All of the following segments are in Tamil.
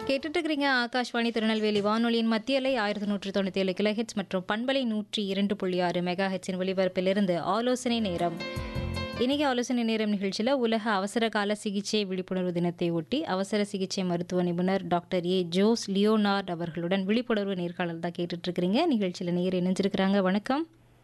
கேட்டுட்டு இருக்கிறீங்க ஆகாஷ்வாணி திருநெல்வேலி வானொலியின் மத்திய அலை ஆயிரத்தி நூற்றி தொண்ணூற்றி ஏழு கிலோஹெட்ஸ் மற்றும் பண்பலை நூற்றி இரண்டு புள்ளி ஆறு மெகா ஹெட்ஸின் ஒலிபரப்பிலிருந்து ஆலோசனை நேரம் இன்னைக்கு ஆலோசனை நேரம் நிகழ்ச்சியில் உலக அவசர கால சிகிச்சை விழிப்புணர்வு தினத்தை ஒட்டி அவசர சிகிச்சை மருத்துவ நிபுணர் டாக்டர் ஏ ஜோஸ் லியோனார்ட் அவர்களுடன் விழிப்புணர்வு நேர்காணல் தான் கேட்டுட்டு இருக்கிறீங்க நிகழ்ச்சியில் நேர் இணைஞ்சிருக்கிறாங்க வணக்கம்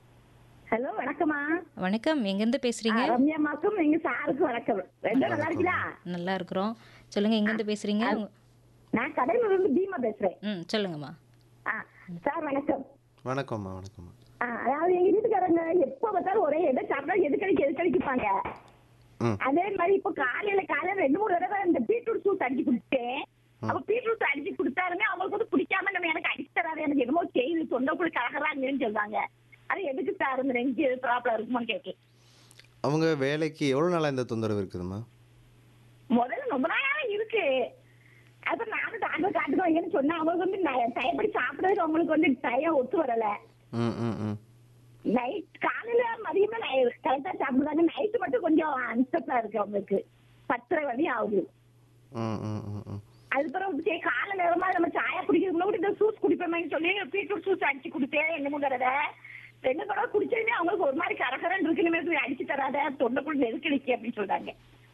ஹலோ வணக்கம்மா வணக்கம் எங்கேருந்து பேசுறீங்க ஆ, ரம்யாம்மாக்கும் எங்க சாருக்கும் வணக்கம் ரெண்டும் நல்லா இருக்கீங்களா நல்லா இருக்கிறோம் சொல்லுங்க எங்கேருந்து பேசுறீங்க நான் கடையில இருந்து பீமா பேசுறேன் ம் சொல்லுங்கம்மா ஆ, சார் வணக்கம் வணக்கம்மா வணக்கம்மா ஆ, அதாவது எங்க வீட்டுக்காரங்க எப்ப பார்த்தாலும் ஒரே எதை சாப்பிட்டா எதுக்கடிக்கு எதுக்கடிக்குப்பாங்க ம் அதே மாதிரி இப்ப காலையில காலையில ரெண்டு மூணு தடவை இந்த பீட்ரூட் சூப் அடிச்சு குடிச்சேன் அப்ப பீட்ரூட் அடிச்சு கொடுத்தாலுமே அவங்களுக்கு வந்து பிடிக்காம நம்ம எனக்கு அடிச்சு தராது எனக்கு என்னமோ செய்யுது தொண்டைக்குள்ள கலகறாங்கன்னு சொல்றாங்க அது எதுக்கு சார் இந்த நெஞ்சு ப்ராப்ளம் இருக்குமான்னு கேட்கேன் அவங்க வேலைக்கு எவ்வளோ நாளாக இந்த தொந்தரவு இருக்குதும்மா முதல்ல ரொம்ப நாளா இருக்கு அப்ப நானும் டாக்டர் காட்டுக்கோங்கன்னு சொன்னேன் அவங்களுக்கு வந்து ந- டயப்படி சாப்பிடறதுக்கு அவங்களுக்கு வந்து டயம் ஒத்து வரல ம் ம் ம் நைட் காலையில மதியமா கரெக்டா சாப்பிடுறாங்க நைட்டு மட்டும் கொஞ்சம் அன்செட்டா இருக்கு அவங்களுக்கு பத்தரை வரையும் ஆகுது ம் ம் ம் ம் அதுக்கப்புறம் சரி காலை நேரமா நம்ம சாயா குடிக்கிறதுக்குள்ள கூட இந்த ஜூஸ் குடிப்போமேன்னு சொல்லி பீட்ரூட் ஜூஸ் அடிச்சு கொடுத்தேன் என்ன தடவை ரெண்டு தடவை குடிச்சதுமே அவங்களுக்கு ஒரு மாதிரி கரகரன்னு இருக்குன்னு அடிச்சு தராத தொண்டைக்குள்ள நெருக்கடிக்கு அப்படின்னு சொல்றாங்க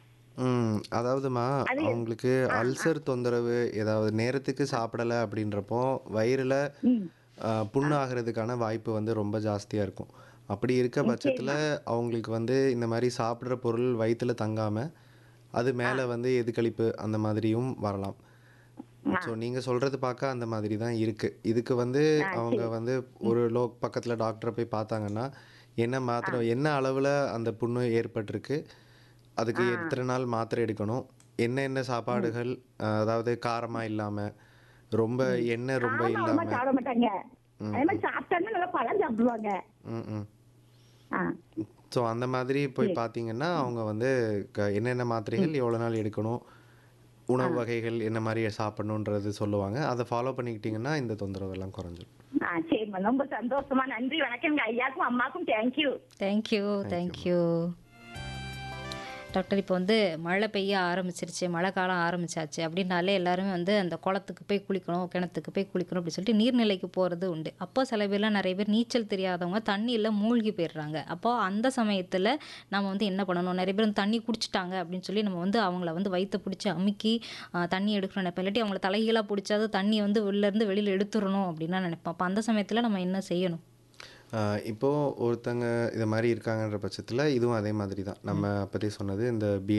ம் அதாவதுமா அது- அவங்களுக்கு அல்சர் தொந்தரவு ஏதாவது நேரத்துக்கு சாப்பிடலை அப்படின்றப்போ வயிறில் புண்ணு ஆகிறதுக்கான வாய்ப்பு வந்து ரொம்ப ஜாஸ்தியாக இருக்கும் அப்படி இருக்க பட்சத்தில் அவங்களுக்கு வந்து இந்த மாதிரி சாப்பிட்ற பொருள் வயிற்றுல தங்காமல் அது மேலே வந்து எதுக்களிப்பு அந்த மாதிரியும் வரலாம் ஸோ நீங்கள் சொல்கிறது பார்க்க அந்த மாதிரி தான் இருக்குது இதுக்கு வந்து அவங்க வந்து ஒரு லோ பக்கத்தில் டாக்டரை போய் பார்த்தாங்கன்னா என்ன மாத்திரை என்ன அளவில் அந்த புண்ணு ஏற்பட்டிருக்கு அதுக்கு எத்தனை நாள் மாத்திரை எடுக்கணும் என்ன என்ன சாப்பாடுகள் அஹ், அதாவது காரமாக இல்லாமல் ரொம்ப எண்ணெய் ரொம்ப ஆமா அம்மா இல்லாமல் சாப்பிட மாட்டாங்க அதே மாதிரி சாப்பிட்டாங்கன்னா நல்லா பழம் சாப்பிடுவாங்க ம் ம் ஆ. ஸோ அந்த மாதிரி போய் பார்த்தீங்கன்னா அவங்க வந்து க- என்னென்ன மாத்திரைகள் எவ்வளோ நாள் எடுக்கணும் உணவு வகைகள் என்ன மாதிரி சாப்பிடணுன்றது சொல்லுவாங்க அதை ஃபாலோ பண்ணிக்கிட்டிங்கன்னா இந்த தொந்தரவு எல்லாம் குறைஞ்சிரும் ஆ சரிம்மா ரொம்ப சந்தோஷமா நன்றி வணக்கம் எங்க ஐயாக்கும் அம்மாக்கும் தேங்க்யூ தேங்க்யூ தேங்க்யூ டாக்டர் இப்போ வந்து மழை பெய்ய ஆரம்பிச்சிருச்சு மழை காலம் ஆரம்பிச்சாச்சு அப்படின்னாலே எல்லாருமே வந்து அந்த குளத்துக்கு போய் குளிக்கணும் கிணத்துக்கு போய் குளிக்கணும் அப்படின்னு சொல்லிட்டு நீர்நிலைக்கு போகிறது உண்டு அப்போ சில பேர்லாம் நிறைய பேர் நீச்சல் தெரியாதவங்க தண்ணியில் மூழ்கி போயிடுறாங்க அப்போ அந்த சமயத்தில் நம்ம வந்து என்ன பண்ணணும் நிறைய பேர் வந்து தண்ணி குடிச்சிட்டாங்க அப்படின்னு சொல்லி நம்ம வந்து அவங்கள வந்து வயிற்ற பிடிச்சி அமுக்கி ஆ, தண்ணி எடுக்கணும் நினைப்போம் இல்லாட்டி அவங்கள தலைகீழாக பிடிச்சாது தண்ணியை வந்து வெளிலேருந்து வெளியில் எடுத்துடணும் அப்படின்னு தான் நினைப்போம் அப்போ அந்த சமயத்தில் நம்ம என்ன செய்யணும் ஆஹ் இப்போ ஒருத்தங்க இது மாதிரி இருக்காங்கன்ற பட்சத்தில் இதுவும் அதே மாதிரி தான் நம்ம அப்போதே சொன்னது இந்த பி